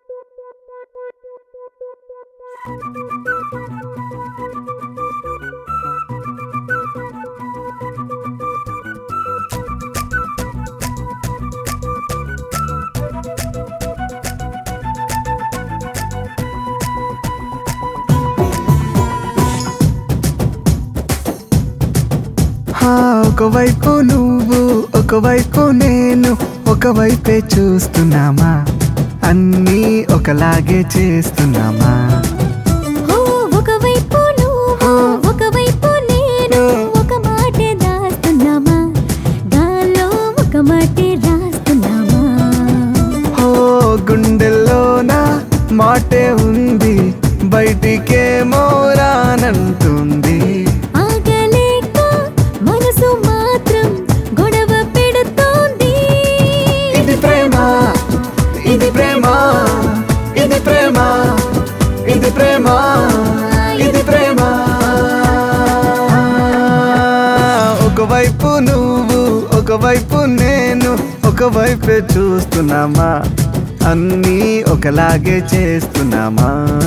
హా, ఒకవైపు నువ్వు ఒకవైపు నేను ఒకవైపే చూస్తున్నామా అన్నీ ఒకలాగే చేస్తున్నామా ఓ ఒకవైపు నువ్వు ఒకవైపు నేను ఒక మాటే దాస్తున్నామా గాల్లో ఒక మాటే రాస్తున్నామా ఓ గుండెల్లోన మాటే ఉంది బయటికేమో రానంటుంది ఆగలేక మనసు మాత్రం గొడవ పెడుతోంది ఇది ప్రేమ ఇది ప్రేమ ఇది ప్రేమ ఇది ప్రేమ ఇది ప్రేమ ఒకవైపు నువ్వు ఒకవైపు నేను ఒకవైపే చూస్తున్నామా అన్నీ ఒకలాగే చేస్తున్నామా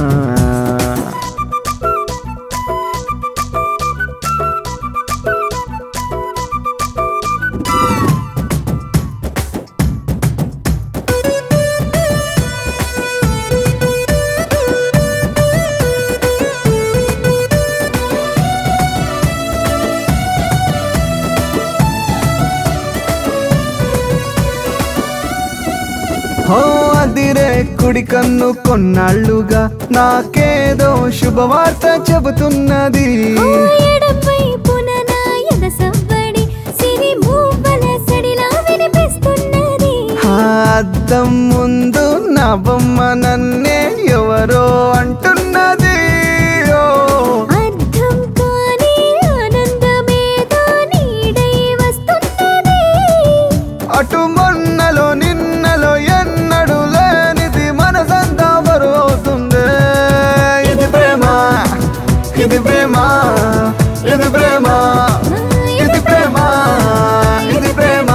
హో అదిరే కుడి కన్ను కొన్నాళ్ళుగా నాకేదో శుభవార్త చెబుతున్నది ఓ ఎడమవైపున నా ఎద సవ్వడి సిరి మూవల సడిలా వినిపిస్తున్నది ఆ అద్దం ముందు నా బొమ్మ నన్నే ఎవరో అంటున్నది ఓ అర్థం కాని ఆనందమేదో నీడై వస్తున్నది అటు మొన్నలో నిన్నలో ఎన్నడు లేనిది మనసంతా బరువుతుంది ఇది ప్రేమ ఇది ప్రేమ ఇది ప్రేమ ఇది ప్రేమ ఇది ప్రేమ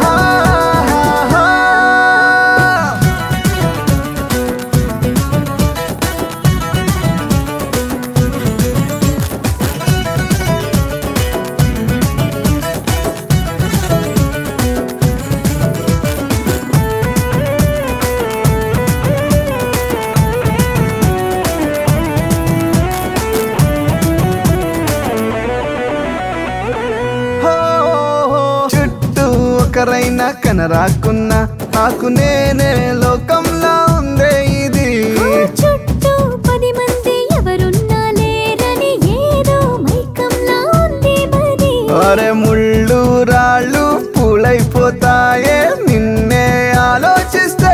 హో, చుట్టూ ఒకరైనా కనరాకున్నా నాకు నేనే లోకంలో ఉందే ఇది ఓ చుట్టూ పది మంది ఎవరున్నా లేరని ఏదో మైకంలా ఉంది మరి అరే ముళ్ళు రాళ్ళు పూలైపోతాయే నిన్నే ఆలోచిస్తే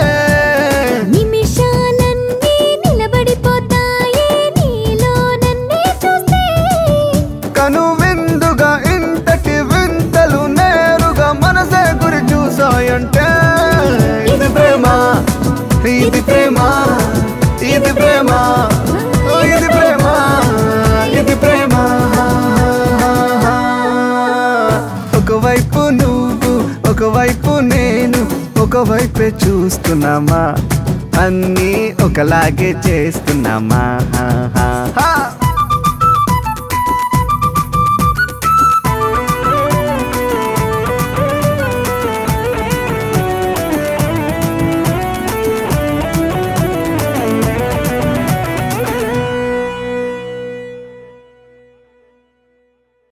నిమిషాలన్నీ నిలబడిపోతాయే నీలో నన్నే చూస్తే కను విందుగా ఇంతటి వింతలు నేరుగా మనసే గురి చూసాయంటే ఇది ప్రేమ ఇది ప్రేమ ఇది ప్రేమ ఓ, ఇది ప్రేమ ఇది ప్రేమ ఒకవైపు నువ్వు ఒకవైపు నేను ఒకవైపే చూస్తున్నామా అన్నీ ఒకలాగే చేస్తున్నామా హా, హా, హా.